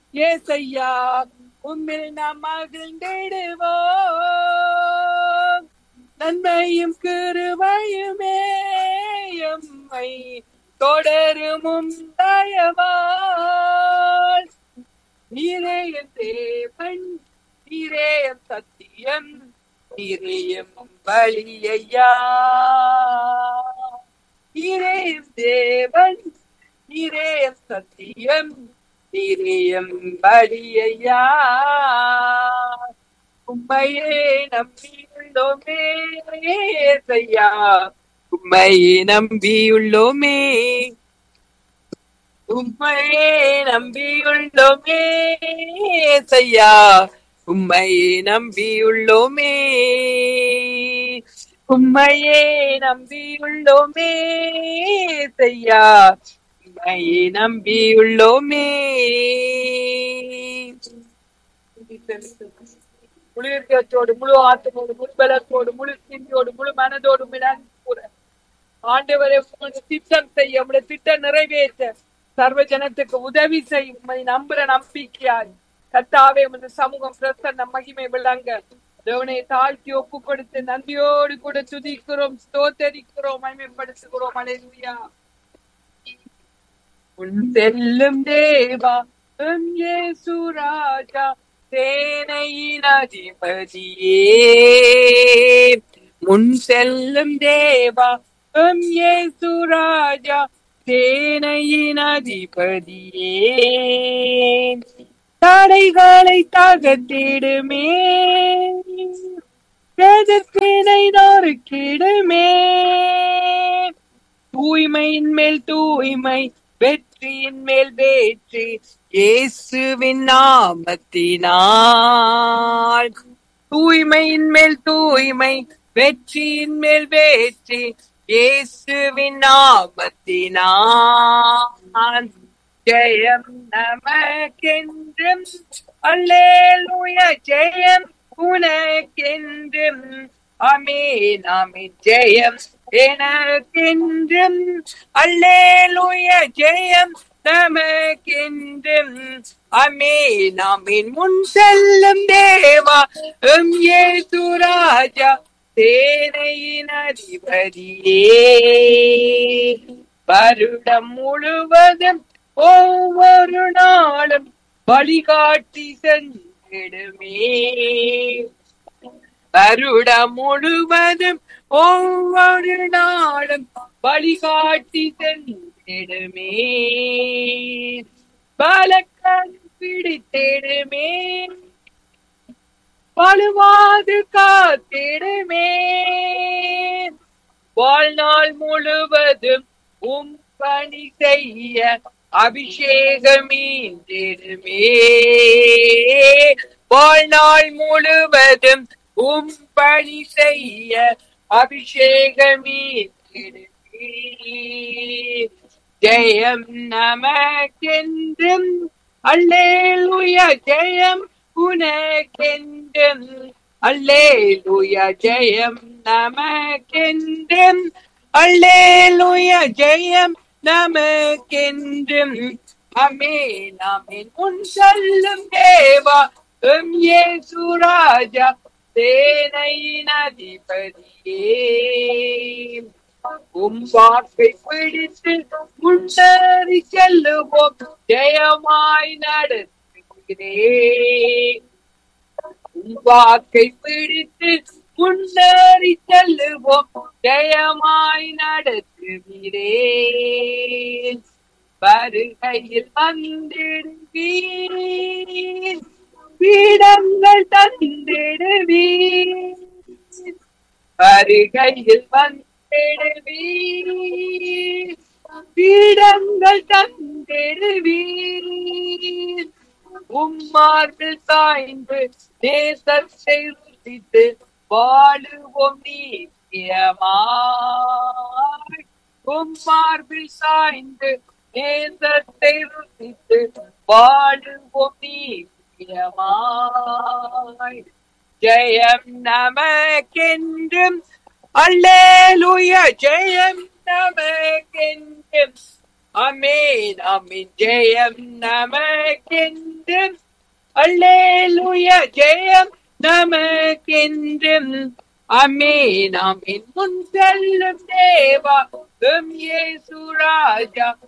ஏசையா உம்மில் நாம் மகிழ்ந்திடுவோம் நன்மையும் கிருபையுமே எம்மை தொடரும் தயவால் நீரேயம் தேவன் நீரேயம் சத்தியம் நீரேயம் பலியையா நீரேயம் தேவன் நீரேயம் சத்தியம் நீரேயம் பலியையா உம்மையே நம்பியுள்ளோமே ஏசையா உம்மையே நம்பியுள்ளோமே உம்மையே நம்பியுள்ளோமே ஏசையா உம்மையே நம்பியுள்ளோமே உம்மையே நம்பியுள்ளோமே ஏசையா உம்மையே நம்பியுள்ளோமே முழு இதயத்தோடு முழு ஆத்மோடு முழு பலத்தோடு முழு சிந்தியோடு முழு மனதோடு கூட ஆண்டவரை உமது திட்டம் செய்ய உங்களுடைய திட்டம் நிறைவேற்ற சர்வ ஜனத்துக்கு உதவி செய்யும் உம்மை நம்புற நம்பிக்கையாய் கத்தாவே உமது சமூகம் பிரசன்ன மகிமை விளங்க தேவனை தாழ்த்தி ஒப்பு கொடுத்து நன்றியோடு கூட துதிக்கிறோம் ஸ்தோத்தரிக்கிறோம் மகிமைப்படுத்துகிறோம் அலையா உன் செல்லும் தேவா எம் இயேசு ராஜா சேனையின் அதிபதியே முன் செல்லும் தேவா எம் இயேசு ராஜா சேனையின் அதிபதியே தடைகளை தகத்திடுமே எதிர்ப்பினை நொறுக்கிடுமே தூய்மையின் மேல் தூய்மை வெற்றியின் மேல் வெற்றி இயேசுவின் நாமத்தினால் தூய்மையின் மேல் தூய்மை வெற்றியின் மேல் வெற்றி இயேசுவின் நாமத்தினால் ஜெயம் நமக்கென்றும் அல்லேலூய ஜெயம் உனக்கென்றும் அமேன் அமேன் ஜெயம் எனக்கென்றும் அல்லேலூய ஜெயம் நமக்கென்றும் அமேன் அமேன் முன் செல்லும் தேவா எம் ஏசு ராஜா சேனையின் அதிபதியே வருடம் முழுவதும் ஒவ்வொரு நாளும் வழிகாட்டி சென்றிடுமே வருடம் முழுவதும் ஒவ்வொரு நாளும் வழிகாட்டி சென்றிடுமே பலக்கண் பிடித்திடுமே வலுவாது காத்திடுமே வாழ்நாள் முழுவதும் உம் பணி செய்ய அபிஷேகமீந்திடுமே வாழ்நாள் முழுவதும் உம் பணி செய்ய அபிஷேகமீந்திடுமே ஜெயம் நமக்கென்றும் அல்லேலுயா ஜெயம் உனக்கென்றும் அல்லேலுயா ஜெயம் நமக்கென்றும் அல்லேலுயா ஜெயம் நமக்கென்றும் அமேன் அமேன் உன் சொல்லும் தேவா எம் இயேசு ராஜா சேனையின் அதிபதியே உம் வாக்கை பிடித்து முன்னேறி செல்லுவோம் ஜெயமாய் நடத்துகிறேன் உம் வாக்கை பிடித்து முன்னேறி செல்லுவோம் ஜெயமாய் நடத்துகிறேன் வருகையில் வந்திடுவீர் பீடங்கள் தந்திடுவீர் வருகையில் வந்திடுவீர் பீடங்கள் தந்திடுவீர் உம்மார்கள் சாய்ந்து தேசத்தை ருசித்து வாழுவோம் நீக்கியமாய் உம்மார்பில் சாய்ந்து தேசத்தை ருசித்து வாழுவோம் நீக்கியமாய் ஜெயம் நமக்கென்றும் அல்லேலுயா ஜெயம் நமக்கென்றும் அமேன் அமீன் ஜெயம் நமக்கென்றும் அல்லேலூயா ஜெயம் நமக்கென்றும் அமேன் அமீன் முன் செல்லும் தேவா எம் இயேசு ராஜா